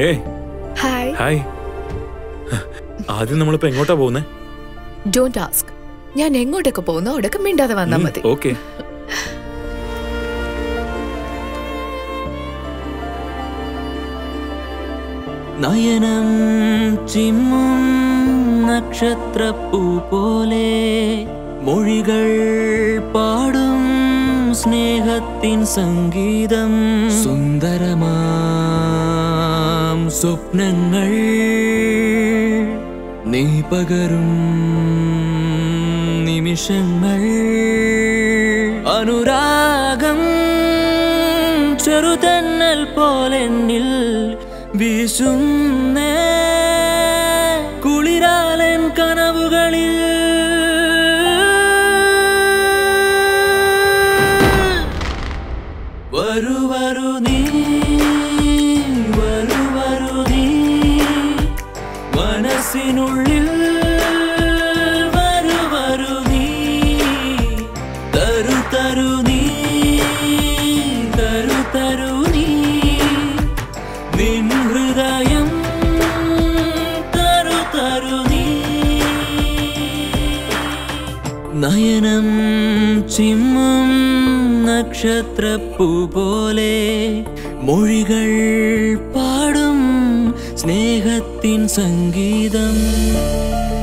ഹേ hi hi ആദ്യം നമ്മളിപ്പോ എങ്ങോട്ടാ പോകുന്നേ ഡോണ്ട് ആസ്ക് ഞാൻ എങ്ങോട്ടൊക്കെ പോകുന്നോ അവിടൊക്കെ മിണ്ടാതെ വന്നാൽ മതി ഓക്കെ നയനം ചിമ്മും നക്ഷത്രപ്പൂ പോലെ മൊഴികൾ പാടും സ്നേഹത്തിൻ സംഗീതം സുന്ദരമാം സ്വപ്നങ്ങൾ നീ പകരും നിമിഷങ്ങൾ അനുരാഗം ചെറുതെന്നൽ പോലെന്നിൽ വീശുന്നേ കുളിരാലൻ കനവുകളിൽ വരു വരു നീ വരു വരു നീ മനസ്സിനുള്ളിൽ വരു വരു നീ തരു തരു നീ തരു തരു നീ നിൻ ഹൃദയം തരു തരു നീ നയനം ചിമ്മും നക്ഷത്രപ്പൂ പോലെ മൊഴികൾ പാടും സ്നേഹത്തിൻ സംഗീതം